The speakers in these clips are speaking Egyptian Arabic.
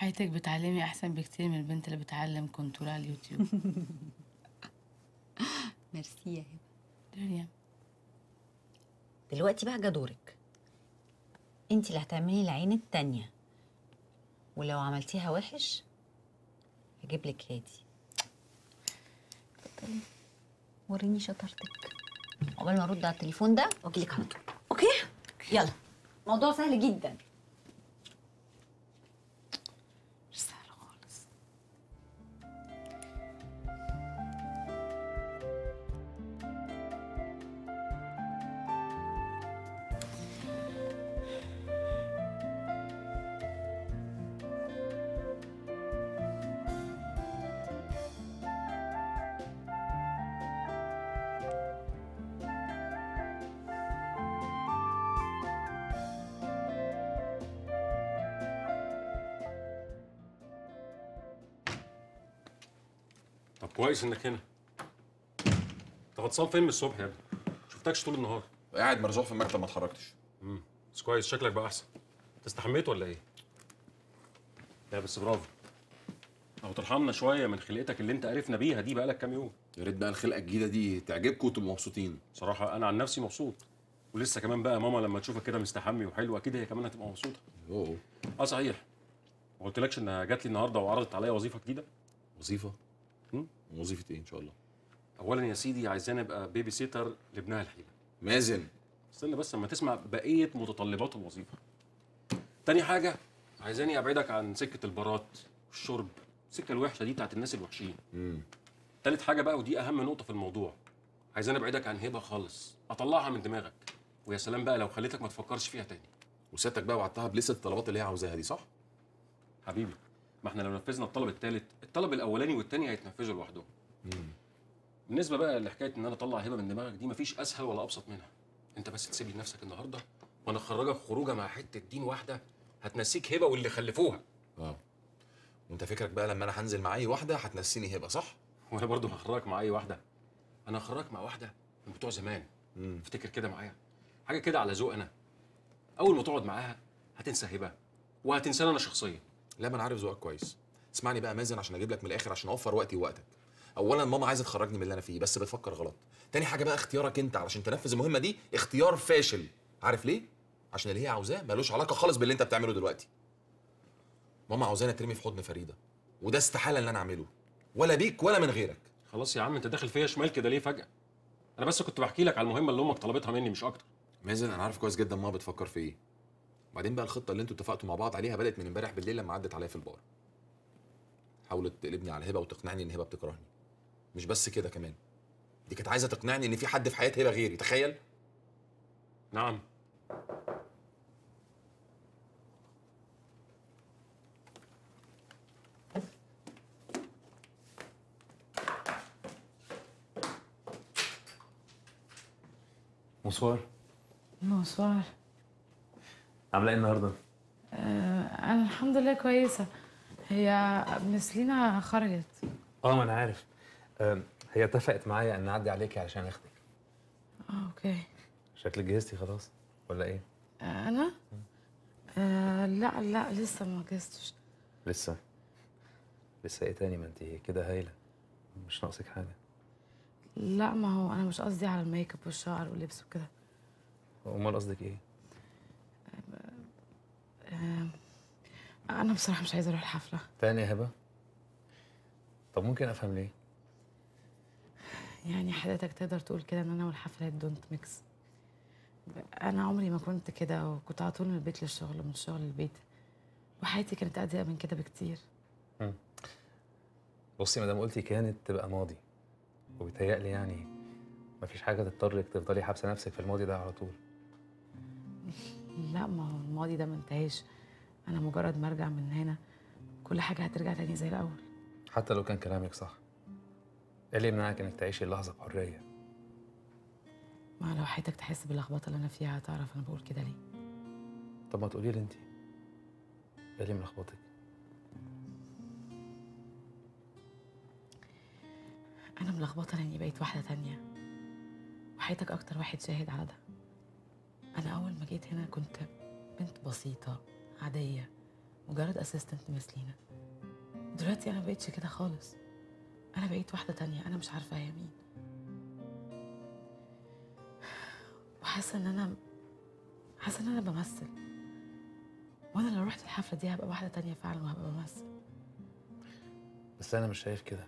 حياتك بتعلمي احسن بكتير من البنت اللي بتعلم كونتور على اليوتيوب ميرسي يا هبه دنيا دلوقتي بقى جه دورك انت اللي هتعملي العين التانية ولو عملتيها وحش هجيب لك هادي اتفضلي. وريني شطارتك عقبال ما ارد على التليفون ده واجي لك على طول اوكي يلا موضوع سهل جدا مش سهل خالص طب كويس انك هنا انت غطسان فين من الصبح يا ابني شفتكش طول النهار قاعد مرزوع في المكتب ما اتحركتش بس كويس شكلك بقى احسن انت استحميت ولا ايه لا بس برافو او ترحمنا شويه من خلقتك اللي انت عرفنا بيها دي بقالك كام يوم يا ريت بقى الخلقه الجديده دي تعجبكم وتبقوا مبسوطين صراحه انا عن نفسي مبسوط ولسه كمان بقى ماما لما تشوفك كده مستحمي وحلو اكيد هي كمان هتبقى مبسوطه اوه اه صحيح ما قلتلكش انها جات لي النهارده وعرضت عليا وظيفه جديده وظيفه هم؟ وظيفه ايه ان شاء الله اولا يا سيدي عايزاني ابقى بيبي سيتر لابنها الحيله مازن استنى بس اما تسمع بقيه متطلبات الوظيفه تاني حاجه عايزاني ابعدك عن سكه البارات والشرب السكه الوحشه دي بتاعت الناس الوحشين امم تالت حاجه بقى ودي اهم نقطه في الموضوع عايزاني ابعدك عن هبه خالص اطلعها من دماغك ويا سلام بقى لو خليتك ما تفكرش فيها تاني وسيادتك بقى وعدتها بلسه الطلبات اللي هي عاوزاها دي صح حبيبي ما احنا لو نفذنا الطلب الثالث الطلب الاولاني والثاني هيتنفذوا لوحدهم بالنسبه بقى لحكايه ان انا اطلع هبه من دماغك دي مفيش اسهل ولا ابسط منها انت بس تسيب لي نفسك النهارده وانا اخرجك خروجه مع حته دين واحده هتنسيك هبه واللي خلفوها اه وانت فكرك بقى لما انا هنزل مع اي واحده هتنسيني هبه صح وانا برضو هخرجك مع اي واحده انا هخرجك مع واحده من بتوع زمان امم افتكر كده معايا حاجه كده على ذوق انا اول ما تقعد معاها هتنسى هبه وهتنساني انا شخصيا لا ما انا عارف ذوقك كويس اسمعني بقى مازن عشان اجيب لك من الاخر عشان اوفر وقتي ووقتك اولا ماما عايزه تخرجني من اللي انا فيه بس بتفكر غلط تاني حاجه بقى اختيارك انت علشان تنفذ المهمه دي اختيار فاشل عارف ليه عشان اللي هي عاوزاه ملوش علاقه خالص باللي انت بتعمله دلوقتي ماما عاوزاني اترمي في حضن فريده وده استحاله ان انا اعمله ولا بيك ولا من غيرك خلاص يا عم انت داخل فيا شمال كده ليه فجاه انا بس كنت بحكي لك على المهمه اللي امك طلبتها مني مش اكتر مازن انا عارف كويس جدا ماما بتفكر في ايه وبعدين بقى الخطه اللي انتوا اتفقتوا مع بعض عليها بدات من امبارح بالليل لما عدت عليا في البار حاولت تقلبني على هبه وتقنعني ان هبه بتكرهني مش بس كده كمان دي كانت عايزه تقنعني ان في حد في حياه هبه غيري تخيل نعم بونسوار بونسوار عامله ايه النهارده؟ آه انا الحمد لله كويسه هي مسلينا خرجت اه ما انا عارف آم، هي اتفقت معايا ان اعدي عليكي علشان اخدك اه اوكي شكلك جهزتي خلاص ولا ايه؟ آه انا آه لا لا لسه ما جهزتش لسه لسه ايه تاني ما انت كده هايله مش ناقصك حاجه لا ما هو انا مش قصدي على الميك اب والشعر واللبس وكده امال قصدك ايه؟ آه انا بصراحه مش عايزه اروح الحفله تاني يا هبه طب ممكن افهم ليه؟ يعني حضرتك تقدر تقول كده ان انا والحفلات دونت ميكس انا عمري ما كنت كده وكنت على طول من البيت للشغل ومن الشغل للبيت وحياتي كانت اضيق من كده بكتير بصي ما دام قلتي كانت تبقى ماضي وبيتهيألي يعني مفيش حاجه تضطرك تفضلي حابسه نفسك في الماضي ده على طول لا ما هو الماضي ده ما انتهاش انا مجرد ما ارجع من هنا كل حاجه هترجع تاني زي الاول حتى لو كان كلامك صح ايه اللي يمنعك انك تعيشي اللحظه بحريه ما لو حياتك تحس باللخبطه اللي انا فيها هتعرف انا بقول كده ليه طب ما تقولي لي انت ايه اللي ملخبطك انا ملخبطه لاني بقيت واحده تانية وحياتك اكتر واحد شاهد على ده انا اول ما جيت هنا كنت بنت بسيطه عاديه مجرد اسيستنت مس لينا دلوقتي انا بقيتش كده خالص انا بقيت واحده تانية انا مش عارفه هي مين وحاسه ان انا حاسه ان انا بمثل وانا لو رحت الحفله دي هبقى واحده تانية فعلا وهبقى بمثل بس انا مش شايف كده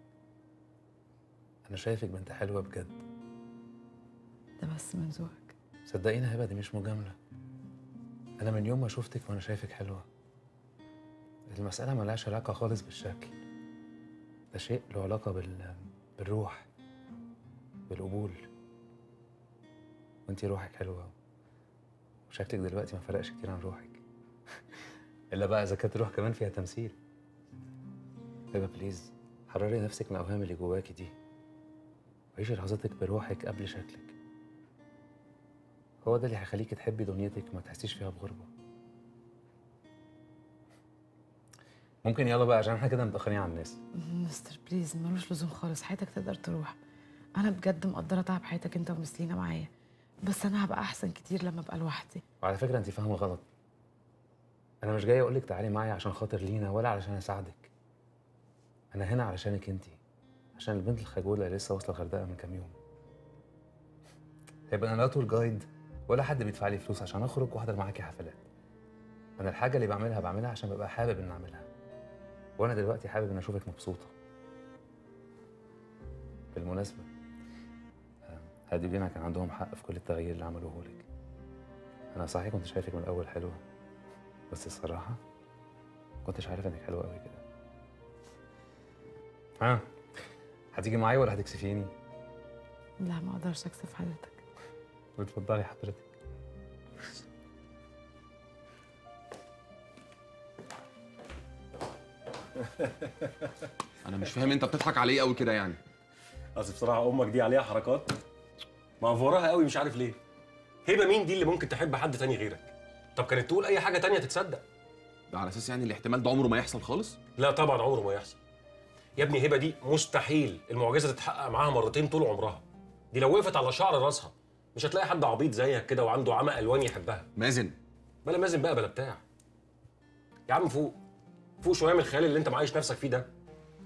انا شايفك بنت حلوه بجد ده بس من ذوقك صدقيني هبه دي مش مجامله انا من يوم ما شفتك وانا شايفك حلوه المساله ملهاش علاقه خالص بالشكل ده شيء له علاقه بال... بالروح بالقبول وانتي روحك حلوه وشكلك دلوقتي ما فرقش كتير عن روحك الا بقى اذا كانت الروح كمان فيها تمثيل هبه بليز حرري نفسك من الاوهام اللي جواكي دي وعيشي لحظاتك بروحك قبل شكلك هو ده اللي هيخليكي تحبي دنيتك وما تحسيش فيها بغربة ممكن يلا بقى عشان احنا كده متأخرين على الناس مستر بليز ملوش لزوم خالص حياتك تقدر تروح انا بجد مقدره تعب حياتك انت ومسلينا معايا بس انا هبقى احسن كتير لما ابقى لوحدي وعلى فكرة انت فاهمة غلط انا مش جاي اقولك تعالي معايا عشان خاطر لينا ولا علشان اساعدك انا هنا علشانك انت عشان البنت الخجولة اللي لسه واصلة الغردقة من كام يوم هيبقى انا لا طول جايد ولا حد بيدفع لي فلوس عشان اخرج واحضر معاكي حفلات انا الحاجة اللي بعملها بعملها عشان ببقى حابب ان اعملها وانا دلوقتي حابب ان اشوفك مبسوطة بالمناسبة آه، هادي ولينا كان عندهم حق في كل التغيير اللي عملوه لك انا صحيح كنت شايفك من الاول حلوه بس الصراحه ما كنتش عارف انك حلوه قوي كده ها هتيجي معايا ولا هتكسفيني لا ما اقدرش اكسف حضرتك اتفضلي حضرتك انا مش فاهم انت بتضحك عليه قوي كده يعني اصل بصراحه امك دي عليها حركات مقفوراها قوي مش عارف ليه هبه مين دي اللي ممكن تحب حد تاني غيرك طب كانت تقول اي حاجه تانية تتصدق ده على اساس يعني الاحتمال ده عمره ما يحصل خالص لا طبعا عمره ما يحصل يا ابني هبه دي مستحيل المعجزه تتحقق معاها مرتين طول عمرها دي لو وقفت على شعر راسها مش هتلاقي حد عبيط زيك كده وعنده عمى الوان يحبها مازن بلا مازن بقى بلا بتاع يا عم فوق فوق شويه من الخيال اللي انت معايش نفسك فيه ده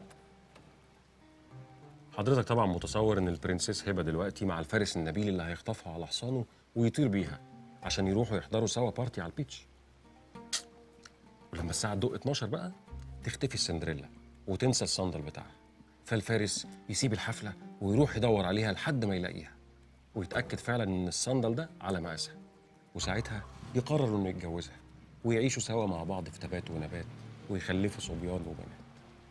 حضرتك طبعا متصور ان البرنسيس هبه دلوقتي مع الفارس النبيل اللي هيخطفها على حصانه ويطير بيها عشان يروحوا يحضروا سوا بارتي على البيتش ولما الساعه تدق 12 بقى تختفي السندريلا وتنسى الصندل بتاعها فالفارس يسيب الحفله ويروح يدور عليها لحد ما يلاقيها ويتاكد فعلا ان الصندل ده على مقاسها وساعتها يقرر انه يتجوزها ويعيشوا سوا مع بعض في تبات ونبات ويخلفوا صبيان وبنات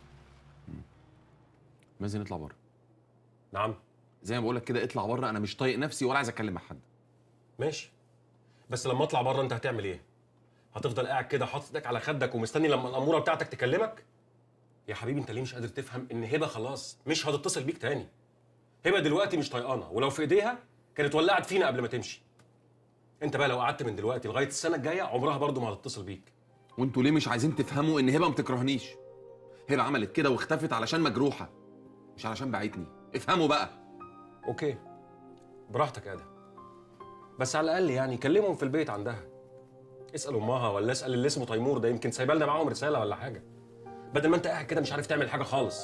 مازن اطلع بره نعم زي ما بقول لك كده اطلع بره انا مش طايق نفسي ولا عايز اتكلم مع حد ماشي بس لما اطلع بره انت هتعمل ايه هتفضل قاعد كده حاطط ايدك على خدك ومستني لما الاموره بتاعتك تكلمك يا حبيبي انت ليه مش قادر تفهم ان هبه خلاص مش هتتصل بيك تاني هبه دلوقتي مش طايقانا ولو في ايديها كانت ولعت فينا قبل ما تمشي انت بقى لو قعدت من دلوقتي لغايه السنه الجايه عمرها برضو ما هتتصل بيك وانتوا ليه مش عايزين تفهموا ان هبه ما بتكرهنيش هبه عملت كده واختفت علشان مجروحه مش علشان بعتني افهموا بقى اوكي براحتك يا ادم بس على الاقل يعني كلمهم في البيت عندها اسال امها ولا اسال اللي اسمه تيمور ده يمكن سايبه لنا معاهم رساله ولا حاجه بدل ما انت قاعد كده مش عارف تعمل حاجه خالص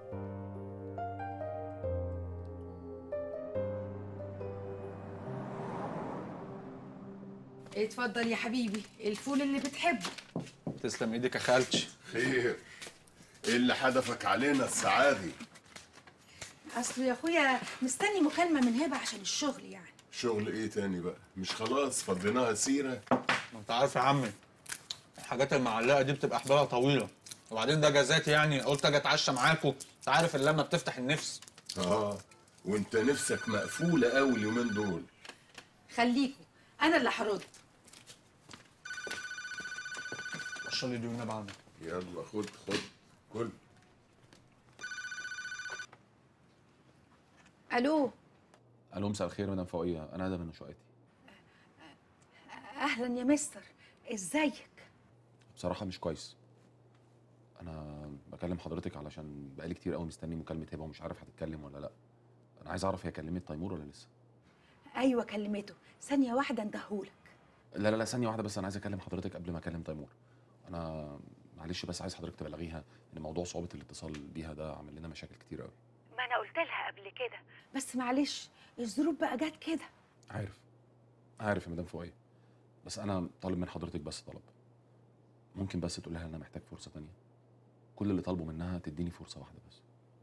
اتفضل يا حبيبي الفول اللي بتحبه تسلم ايدك يا خالتي خير ايه اللي حدفك علينا السعادي اصله يا اخويا مستني مكالمه من هبه عشان الشغل يعني شغل ايه تاني بقى مش خلاص فضيناها سيره ما انت عارف يا عمي الحاجات المعلقه دي بتبقى احبالها طويله وبعدين ده جزاتي يعني قلت اجي اتعشى معاكم انت عارف اللمه بتفتح النفس اه وانت نفسك مقفوله قوي اليومين دول خليكوا انا اللي هرد اشرب لي ديونا بعمل يلا خد خد كل الو الو مساء الخير مدام فوقيه انا ادم من شقتي اهلا يا مستر ازيك بصراحه مش كويس انا بكلم حضرتك علشان بقالي كتير قوي مستني مكالمه هبه ومش عارف هتتكلم ولا لا انا عايز اعرف هي كلمت تيمور ولا لسه ايوه كلمته ثانيه واحده اندهولك لا لا لا ثانيه واحده بس انا عايز اكلم حضرتك قبل ما اكلم تيمور انا معلش بس عايز حضرتك تبلغيها ان موضوع صعوبه الاتصال بيها ده عامل لنا مشاكل كتير قوي ما انا قلت لها قبل كده بس معلش الظروف بقى جت كده عارف عارف يا مدام فؤاد بس انا طالب من حضرتك بس طلب ممكن بس تقول لها ان انا محتاج فرصه تانية كل اللي طالبه منها تديني فرصه واحده بس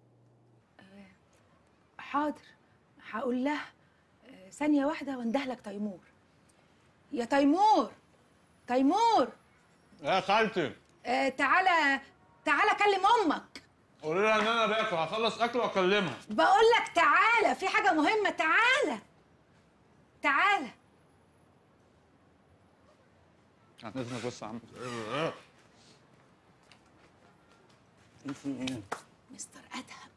حاضر هقول لها آه، ثانيه واحده واندهلك تيمور يا تيمور تيمور يا خالتي آه تعالى تعالى كلم امك قولي لها ان انا باكل هخلص اكل واكلمها بقول لك تعالى في حاجه مهمه تعالى تعالى عن اذنك بس يا عم مستر ادهم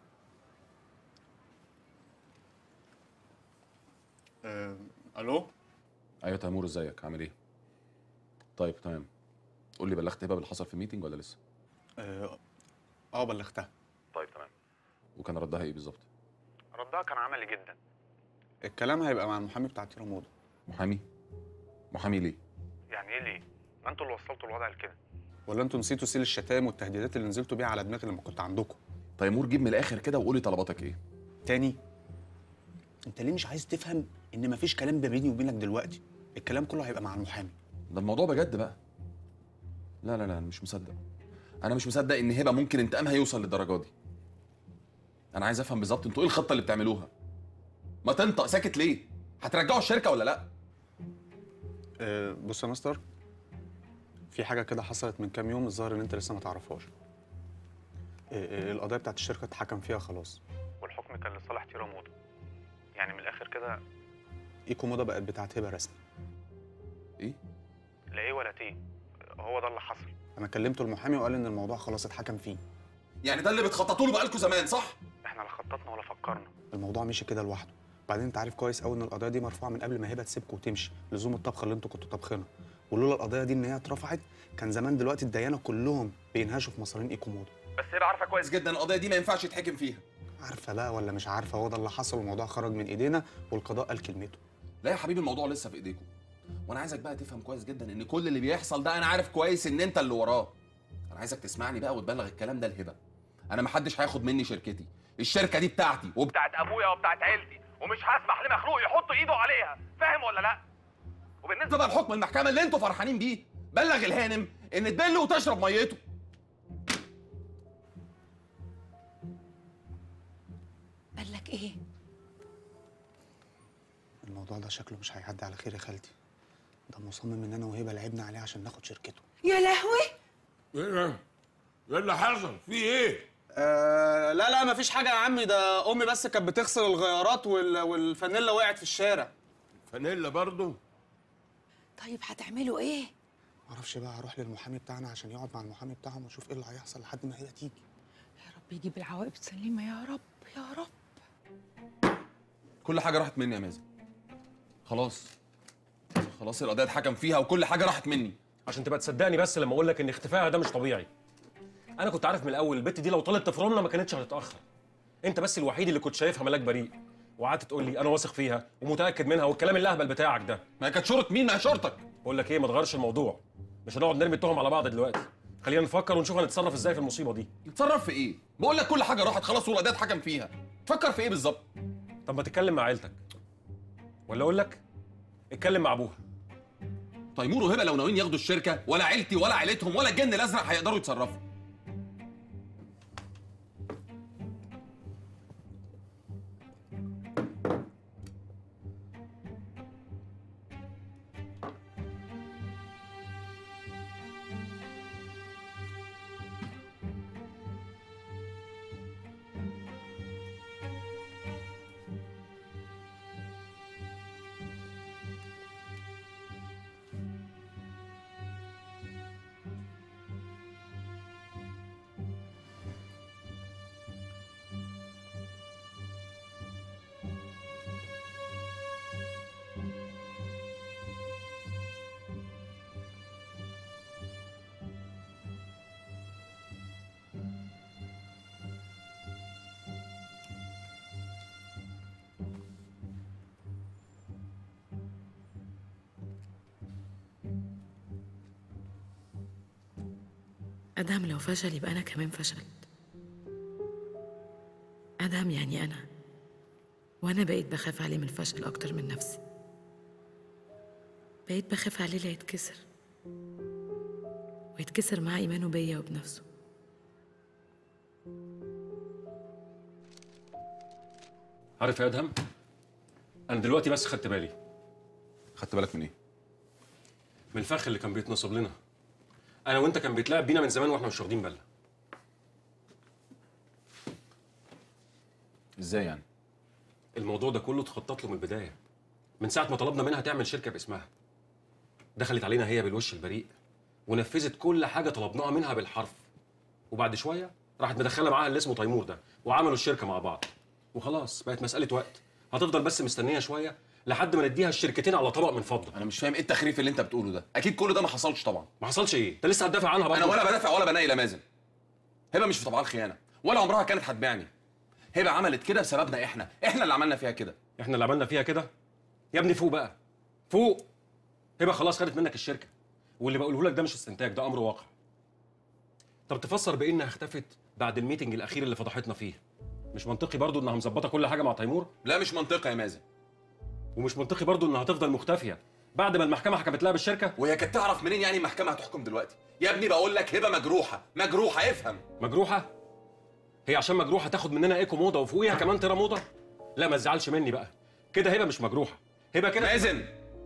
الو ايوه تيمور ازيك عامل ايه طيب تمام قول لي بلغت هبه باللي حصل في الميتنج ولا لسه اه آه، بلغتها طيب تمام وكان ردها ايه بالظبط ردها كان عملي جدا الكلام هيبقى مع المحامي بتاع تيرو موضه محامي محامي ليه يعني ايه ليه؟ ما انتوا اللي وصلتوا الوضع لكده ولا انتوا نسيتوا سيل الشتائم والتهديدات اللي نزلتوا بيها على دماغي لما كنت عندكم تيمور جيب من الاخر كده وقولي طلباتك ايه تاني انت ليه مش عايز تفهم ان مفيش كلام ما بيني وبينك دلوقتي الكلام كله هيبقى مع المحامي ده الموضوع بجد بقى لا لا لا انا مش مصدق انا مش مصدق ان هبه ممكن انتقامها يوصل للدرجه دي انا عايز افهم بالظبط انتوا ايه الخطه اللي بتعملوها ما تنطق ساكت ليه هترجعوا الشركه ولا لا أه بص يا مستر في حاجه كده حصلت من كام يوم الظاهر ان انت لسه ما تعرفهاش أه، أه، القضيه بتاعت الشركه اتحكم فيها خلاص والحكم كان لصالح تيرا موضه يعني من الاخر كده ايكو موضه بقت بتاعت هبه رسمي ايه لا ايه ولا تيه هو ده اللي حصل انا كلمته المحامي وقال ان الموضوع خلاص اتحكم فيه يعني ده اللي بتخططوا له بقالكوا زمان صح احنا لا خططنا ولا فكرنا الموضوع مشي كده لوحده بعدين انت عارف كويس قوي ان القضيه دي مرفوعه من قبل ما هبه تسيبكم وتمشي لزوم الطبخه اللي انتوا كنتوا طابخينها ولولا القضيه دي ان هي اترفعت كان زمان دلوقتي الديانه كلهم بينهشوا في مصارين ايكو موضه بس هبه عارفه كويس جدا القضيه دي ما ينفعش يتحكم فيها عارفه بقى ولا مش عارفه هو ده اللي حصل والموضوع خرج من ايدينا والقضاء قال كلمته لا يا حبيبي الموضوع لسه في ايديكم وانا عايزك بقى تفهم كويس جدا ان كل اللي بيحصل ده انا عارف كويس ان انت اللي وراه انا عايزك تسمعني بقى وتبلغ الكلام ده لهبه انا محدش هياخد مني شركتي الشركه دي بتاعتي وبتاعت ابويا وبتاعت عيلتي ومش هسمح لمخلوق يحط ايده عليها فاهم ولا لا وبالنسبه بقى لحكم المحكمه اللي انتوا فرحانين بيه بلغ الهانم ان تبل وتشرب ميته قال لك ايه الموضوع ده شكله مش هيعدي على خير يا خالتي ده مصمم ان انا وهبه لعبنا عليه عشان ناخد شركته يا لهوي ايه ده؟ ايه اللي حصل؟ في ايه؟ آه لا لا مفيش حاجة يا عمي ده أمي بس كانت بتغسل الغيارات وال... والفانيلا وقعت في الشارع فانيلا برضو؟ طيب هتعملوا ايه معرفش بقى هروح للمحامي بتاعنا عشان يقعد مع المحامي بتاعهم ونشوف ايه اللي هيحصل لحد ما هبه تيجي يا رب يجيب العواقب سليمه يا رب يا رب كل حاجه راحت مني يا مازن خلاص خلاص القضيه اتحكم فيها وكل حاجه راحت مني عشان تبقى تصدقني بس لما اقول لك ان اختفائها ده مش طبيعي انا كنت عارف من الاول البت دي لو طلت تفرمنا ما كانتش هتتاخر انت بس الوحيد اللي كنت شايفها ملاك بريء وقعدت تقول لي انا واثق فيها ومتاكد منها والكلام الاهبل بتاعك ده ما هي كانت شرط مين ما هي شرطك بقول لك ايه ما تغيرش الموضوع مش هنقعد نرمي التهم على بعض دلوقتي خلينا نفكر ونشوف هنتصرف ازاي في المصيبه دي نتصرف في ايه بقول لك كل حاجه راحت خلاص والقضيه اتحكم فيها تفكر في ايه بالظبط طب ما تتكلم مع عيلتك ولا اقول لك اتكلم مع ابوها تيمور وهبه لو ناويين ياخدوا الشركه ولا عيلتي ولا عيلتهم ولا الجن الازرق هيقدروا يتصرفوا ادهم لو فشل يبقى انا كمان فشلت ادهم يعني انا وانا بقيت بخاف عليه من الفشل اكتر من نفسي بقيت بخاف عليه لا يتكسر ويتكسر معاه ايمانه بيا وبنفسه عارف يا ادهم انا دلوقتي بس خدت بالي خدت بالك من ايه من الفخ اللي كان بيتنصب لنا انا وانت كان بيتلعب بينا من زمان واحنا مش واخدين بالنا ازاي يعني الموضوع ده كله اتخطط له من البدايه من ساعه ما طلبنا منها تعمل شركه باسمها دخلت علينا هي بالوش البريء ونفذت كل حاجه طلبناها منها بالحرف وبعد شويه راحت مدخله معاها اللي اسمه تيمور ده وعملوا الشركه مع بعض وخلاص بقت مساله وقت هتفضل بس مستنيه شويه لحد ما نديها الشركتين على طبق من فضه انا مش فاهم ايه التخريف اللي انت بتقوله ده اكيد كل ده ما حصلش طبعا ما حصلش ايه انت لسه هتدافع عنها برضه انا ولا بدافع ولا بنايل يا مازن هبه مش في طبعها الخيانه ولا عمرها كانت هتبيعني هبه عملت كده بسببنا احنا احنا اللي عملنا فيها كده احنا اللي عملنا فيها كده يا ابني فوق بقى فوق هبه خلاص خدت منك الشركه واللي بقوله لك ده مش استنتاج ده امر واقع طب تفسر بانها اختفت بعد الميتنج الاخير اللي فضحتنا فيه مش منطقي برضو انها مظبطه كل حاجه مع تيمور لا مش منطقي يا مازن ومش منطقي برضو انها هتفضل مختفيه بعد ما المحكمه حكمت لها بالشركه وهي كانت تعرف منين يعني المحكمه هتحكم دلوقتي يا ابني بقول لك هبه مجروحه مجروحه افهم مجروحه هي عشان مجروحه تاخد مننا ايكو موضه وفوقيها كمان ترى موضه لا ما تزعلش مني بقى كده هبه مش مجروحه هبه كده مازن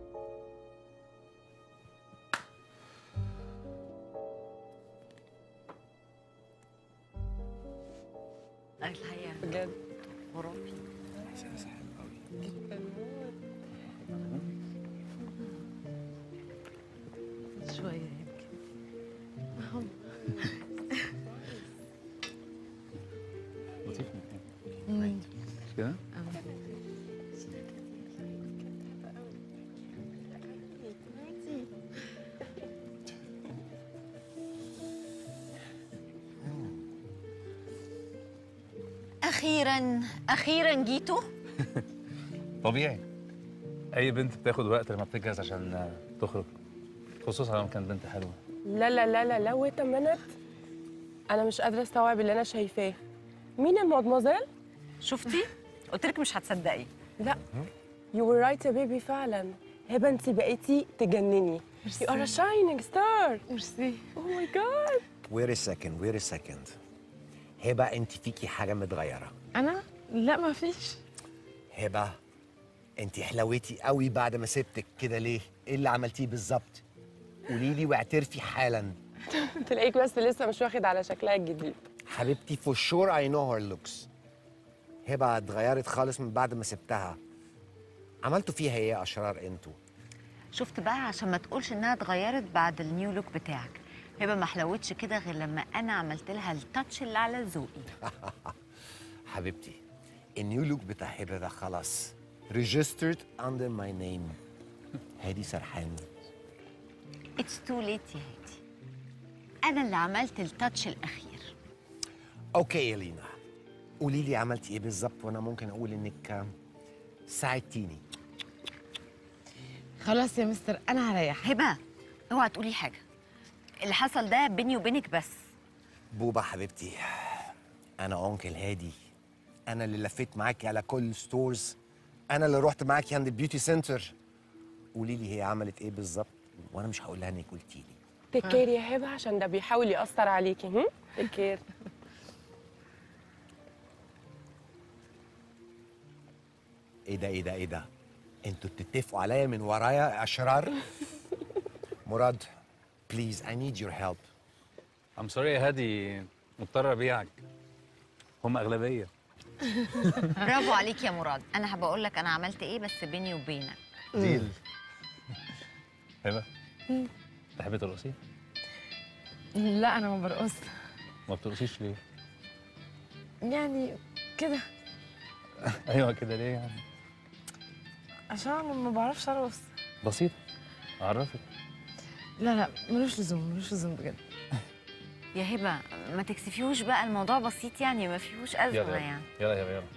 الحقيقه بجد خرافي شويه يمكن هم لطيف مم. مش كده؟ اخيرا اخيرا جيتوا طبيعي اي بنت بتاخد وقت لما بتجهز عشان تخرج خصوصا لما كانت بنت حلوه لا لا لا لا لا ويت منت انا مش قادره استوعب اللي انا شايفاه مين المادموزيل شفتي قلت لك مش هتصدقي لا يو ور رايت يا بيبي فعلا هبه انت بقيتي تجنني يو ار شاينينج ستار ميرسي اوه ماي جاد وير سكند وير سكند هبه انت فيكي حاجه متغيره انا لا ما فيش هبه انت حلويتي قوي بعد ما سبتك كده ليه ايه اللي عملتيه بالظبط قولي لي واعترفي حالا تلاقيك بس لسه مش واخد على شكلها الجديد حبيبتي فور شور اي نو هير لوكس هبه اتغيرت خالص من بعد ما سبتها عملتوا فيها ايه يا اشرار انتوا شفت بقى عشان ما تقولش انها اتغيرت بعد النيو لوك بتاعك هبه ما حلوتش كده غير لما انا عملت لها التاتش اللي على ذوقي حبيبتي النيو لوك بتاع هبه ده خلاص registered under my name هادي سرحان اتس تو ليت يا هادي انا اللي عملت التاتش الاخير اوكي يا لينا قولي لي عملتي ايه بالظبط وانا ممكن اقول انك ساعدتيني خلاص يا مستر انا هريح هبه اوعى تقولي حاجه اللي حصل ده بيني وبينك بس بوبا حبيبتي انا انكل هادي انا اللي لفيت معاكي على كل ستورز انا اللي رحت معاكي عند البيوتي سنتر قولي لي هي عملت ايه بالظبط وانا مش هقول لها انك قلتي لي تيك كير يا هبه عشان ده بيحاول ياثر عليكي هم تيك كير ايه ده ايه ده ايه ده انتوا بتتفقوا عليا من ورايا يا اشرار مراد بليز اي نيد يور هيلب ام سوري يا هادي مضطر ابيعك هم اغلبيه برافو عليك يا مراد انا هبقى اقول لك انا عملت ايه بس بيني وبينك ديل هبه تحبي ترقصي؟ لا انا ما برقص ما بترقصيش ليه؟ يعني كده ايوه كده ليه يعني؟ عشان أنا ما بعرفش ارقص بسيط اعرفك لا لا ملوش لزوم ملوش لزوم بجد يا هبه ما تكسفيهوش بقى الموضوع بسيط يعني ما فيهوش ازمه يلا يعني يلا يلا يلا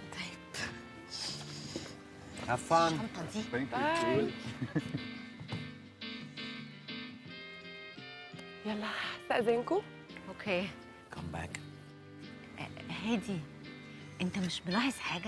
Have fun. الشنطه دي باي يلا استاذنكم اوكي كم باك هادي انت مش ملاحظ حاجه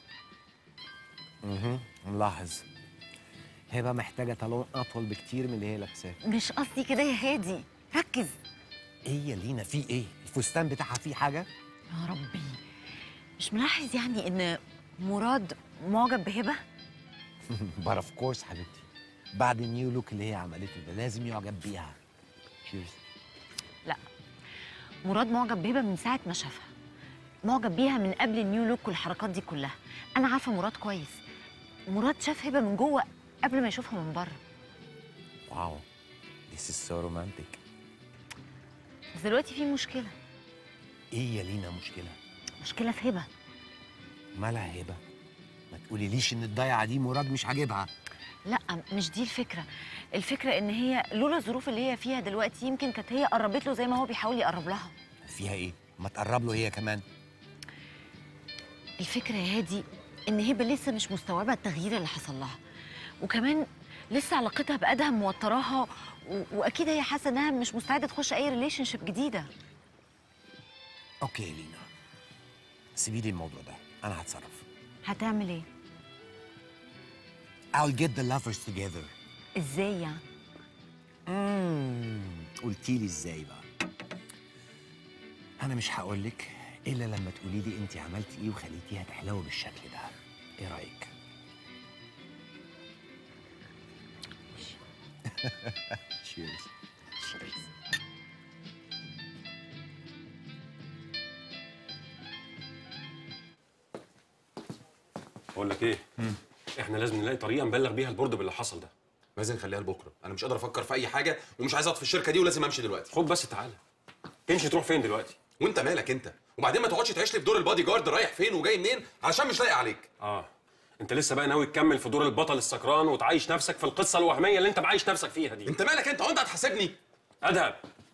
اها ملاحظ هبه محتاجه طالون اطول بكتير من اللي هي لابساه مش قصدي كده يا هادي ركز ايه يا لينا في ايه الفستان بتاعها فيه حاجه يا ربي مش ملاحظ يعني ان مراد معجب بهبه but of course حبيبتي بعد النيو لوك اللي هي عملته ده لازم يعجب بيها تشيرز لا مراد معجب بهبه من ساعه ما شافها معجب بيها من قبل النيو لوك والحركات دي كلها انا عارفه مراد كويس مراد شاف هبه من جوه قبل ما يشوفها من بره واو this is so romantic بس دلوقتي في مشكله ايه يا لينا مشكله مشكله في هبه مالها هبه ما تقوليليش ان الضيعه دي مراد مش عاجبها لا مش دي الفكره الفكره ان هي لولا الظروف اللي هي فيها دلوقتي يمكن كانت هي قربت له زي ما هو بيحاول يقرب لها فيها ايه ما تقرب له هي كمان الفكره يا هادي ان هبه لسه مش مستوعبه التغيير اللي حصل لها وكمان لسه علاقتها بادهم موتراها و... واكيد هي حاسه انها مش مستعده تخش اي ريليشن شيب جديده اوكي يا لينا سيبي لي الموضوع ده انا هتصرف هتعمل ايه I'll get the lovers together ازاي يعني امم قلتي لي ازاي بقى انا مش هقول لك الا لما تقولي لي انت عملتي ايه وخليتيها تحلو بالشكل ده ايه رايك تشيرز بقول لك ايه احنا لازم نلاقي طريقه نبلغ بيها البورد باللي حصل ده لازم نخليها لبكره انا مش قادر افكر في اي حاجه ومش عايز اقعد في الشركه دي ولازم امشي دلوقتي خد بس تعالى تمشي تروح فين دلوقتي وانت مالك انت وبعدين ما تقعدش تعيش لي في دور البادي جارد رايح فين وجاي منين علشان مش لاقي عليك اه انت لسه بقى ناوي تكمل في دور البطل السكران وتعيش نفسك في القصه الوهميه اللي انت معايش نفسك فيها دي انت مالك انت هو انت هتحاسبني ادهم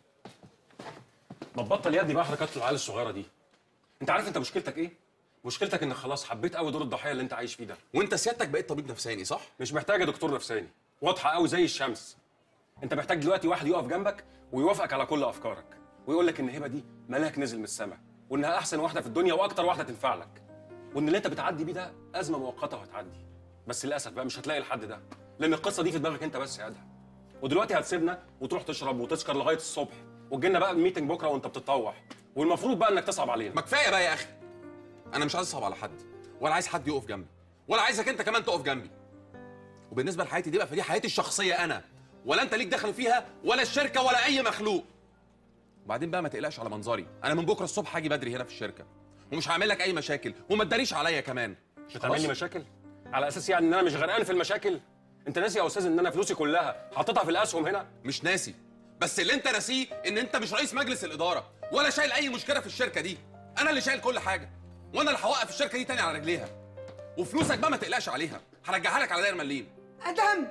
ما تبطل يا ابني بقى حركات العيال الصغيره دي انت عارف انت مشكلتك ايه مشكلتك انك خلاص حبيت قوي دور الضحيه اللي انت عايش فيه ده وانت سيادتك بقيت طبيب نفساني صح مش محتاجه دكتور نفساني واضحه قوي زي الشمس انت محتاج دلوقتي واحد يقف جنبك ويوافقك على كل افكارك ويقول لك ان هبه دي ملاك نزل من السماء وانها احسن واحده في الدنيا واكتر واحده تنفع لك وان اللي انت بتعدي بيه ده ازمه مؤقته وهتعدي بس للاسف بقى مش هتلاقي الحد ده لان القصه دي في دماغك انت بس يا ادهم ودلوقتي هتسيبنا وتروح تشرب وتسكر لغايه الصبح وتجينا بقى الميتنج بكره وانت بتتطوح والمفروض بقى انك تصعب علينا ما كفايه بقى يا اخي انا مش عايز اصعب على حد ولا عايز حد يقف جنبي ولا عايزك انت كمان تقف جنبي وبالنسبه لحياتي دي بقى فدي حياتي الشخصيه انا ولا انت ليك دخل فيها ولا الشركه ولا اي مخلوق وبعدين بقى ما تقلقش على منظري انا من بكره الصبح هاجي بدري هنا في الشركه ومش هعمل لك اي مشاكل وما تداريش عليا كمان مش هتعمل لي مشاكل على اساس يعني ان انا مش غرقان في المشاكل انت ناسي يا استاذ ان انا فلوسي كلها حاططها في الاسهم هنا مش ناسي بس اللي انت ناسيه ان انت مش رئيس مجلس الاداره ولا شايل اي مشكله في الشركه دي انا اللي شايل كل حاجه وانا اللي هوقف الشركه دي تاني على رجليها وفلوسك بقى ما تقلقش عليها هرجعها لك على داير مليم ادهم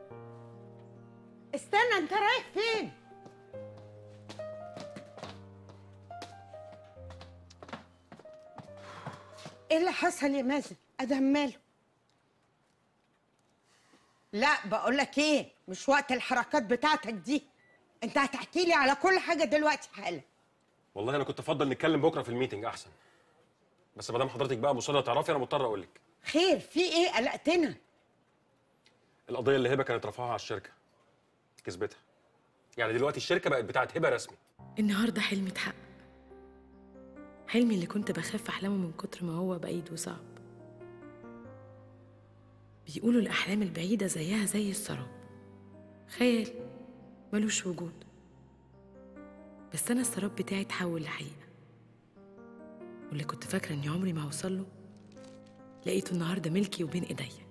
استنى انت رايح فين ايه اللي حصل يا مازن ادهم ماله لا بقول لك ايه مش وقت الحركات بتاعتك دي انت هتحكي لي على كل حاجه دلوقتي حالا والله انا كنت افضل نتكلم بكره في الميتنج احسن بس ما دام حضرتك بقى مصره تعرفي انا مضطر اقول لك خير في ايه قلقتنا القضيه اللي هبه كانت رافعاها على الشركه كسبتها يعني دلوقتي الشركه بقت بتاعت هبه رسمي النهارده حلمي اتحقق حلمي اللي كنت بخاف احلامه من كتر ما هو بعيد وصعب بيقولوا الاحلام البعيده زيها زي السراب خيال ملوش وجود بس انا السراب بتاعي اتحول لحقيقه واللي كنت فاكره اني عمري ما هوصل له لقيته النهارده ملكي وبين ايديا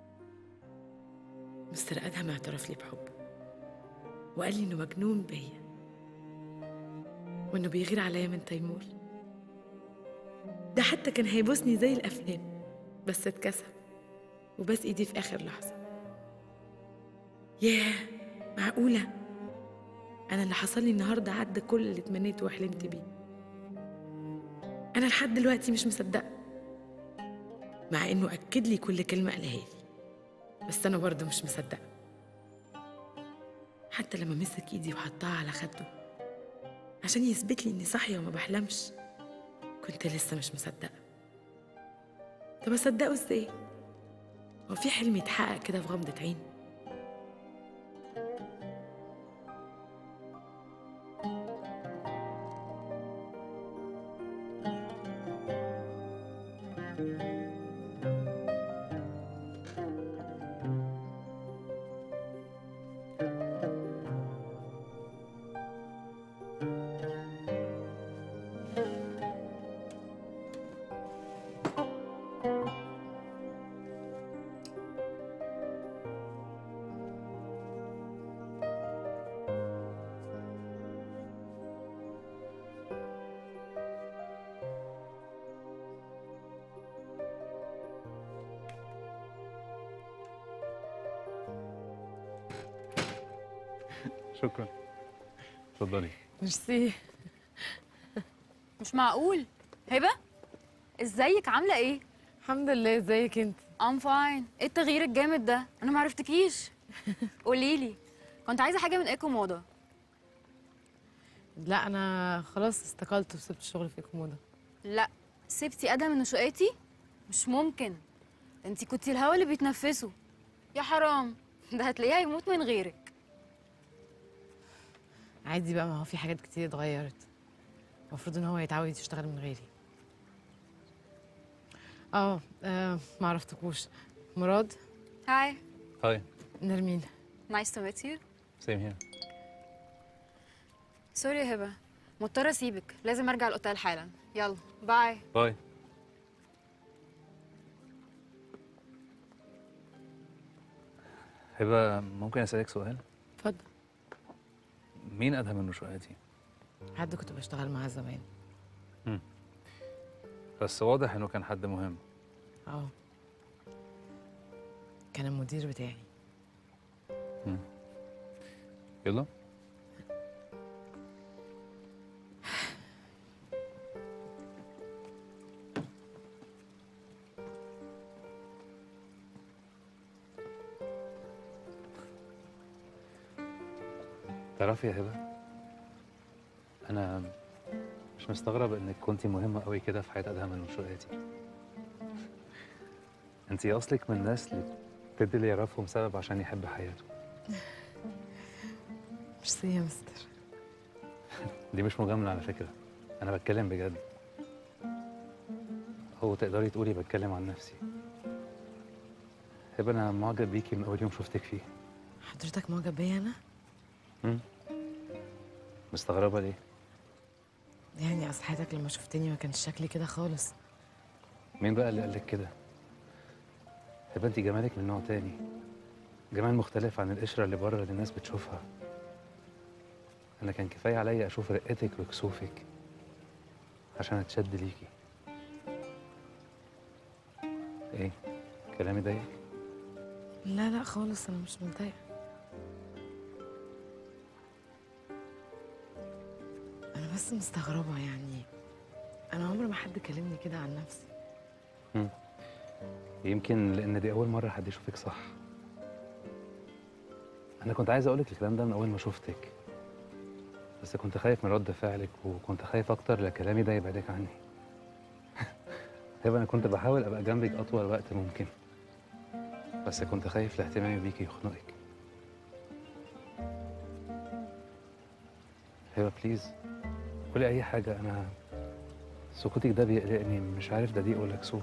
مستر ادهم اعترف لي بحبه وقال لي انه مجنون بيا وانه بيغير عليا من تيمور ده حتى كان هيبوسني زي الافلام بس اتكسف وبس ايدي في اخر لحظه ياه معقوله انا اللي حصل لي النهارده عدى كل اللي اتمنيته وحلمت بيه انا لحد دلوقتي مش مصدقه مع انه اكد لي كل كلمه قالها لي بس انا برضه مش مصدقه حتى لما مسك ايدي وحطها على خده عشان يثبت لي إني صاحية وما بحلمش كنت لسه مش مصدقة طب أصدقه إزاي؟ هو في حلم يتحقق كده في غمضة عين؟ شكرا اتفضلي ميرسي مش معقول هبه ازيك عامله ايه الحمد لله ازيك انت ام فاين ايه التغيير الجامد ده انا ما عرفتكيش قولي لي كنت عايزه حاجه من ايكو موضه لا أنا خلاص استقلت وسبت الشغل في كومودا لا سبتي ادهم النشواتي مش ممكن انت كنتي الهوا اللي بيتنفسه يا حرام ده هتلاقيه هيموت من غيرك عادي بقى ما هو في حاجات كتير اتغيرت المفروض ان هو يتعود يشتغل من غيري اه آه، ما عرفتكوش مراد هاي هاي نرمين نايس تو ميت يو سيم هير سوري يا هبه مضطره اسيبك لازم ارجع الاوتيل حالا يلا باي باي هبه ممكن اسالك سؤال اتفضل مين ادهم النشواتي حد كنت بشتغل معاه زمان بس واضح انه كان حد مهم اه كان المدير بتاعي يلا تعرفي يا هبه انا مش مستغرب انك كنتي مهمه قوي كده في حياه ادهم المنشؤاتي انت اصلك من الناس اللي بتدي اللي يعرفهم سبب عشان يحب حياته ميرسي يا مستر دي مش مجامله على فكره انا بتكلم بجد هو تقدري تقولي بتكلم عن نفسي هبه انا معجب بيكي من اول يوم شفتك فيه حضرتك معجب بيا انا مم. مستغربه ليه يعني اصل حياتك لما شفتني ما كانش شكلي كده خالص مين بقى اللي قالك كده هبه انت جمالك من نوع تاني جمال مختلف عن القشره اللي بره اللي الناس بتشوفها انا كان كفايه عليا اشوف رقتك وكسوفك عشان اتشد ليكي ايه كلامي ضايقك لا لا خالص انا مش متضايقه انا بس مستغربه يعني انا عمر ما حد كلمني كده عن نفسي مم. يمكن لان دي اول مره حد يشوفك صح انا كنت عايز اقولك الكلام ده من اول ما شفتك بس كنت خايف من رد فعلك وكنت خايف اكتر لكلامي ده يبعدك عني هبه انا كنت بحاول ابقى جنبك اطول وقت ممكن بس كنت خايف لاهتمامي بيكي يخنقك هبه بليز قولي اي حاجه انا سكوتك ده بيقلقني مش عارف ده ضيق ولا كسوف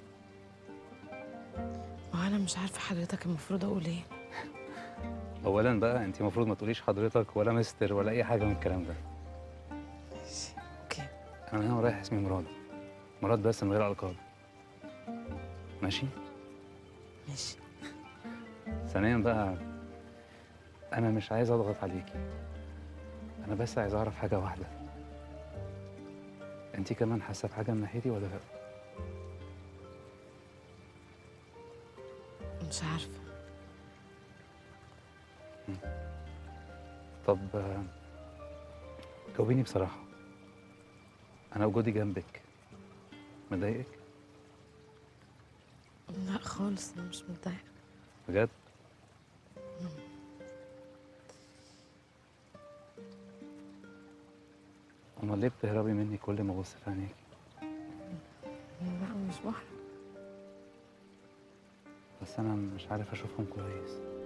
ما انا مش عارفه حضرتك المفروض اقول ايه اولا بقى انت المفروض ما تقوليش حضرتك ولا مستر ولا اي حاجه من الكلام ده اوكي انا هنا رايح اسمي مراد مراد بس من غير القاب ماشي ماشي ثانيا بقى انا مش عايز اضغط عليكي انا بس عايز اعرف حاجه واحده انت كمان حاسه بحاجه من ناحيتي ولا لا مش عارفه طب آه، جاوبيني بصراحه انا وجودي جنبك مضايقك لا خالص انا مش متضايقه بجد امال ليه بتهربي مني كل ما ابص في عينيك لا مش بحر بس انا مش عارف اشوفهم كويس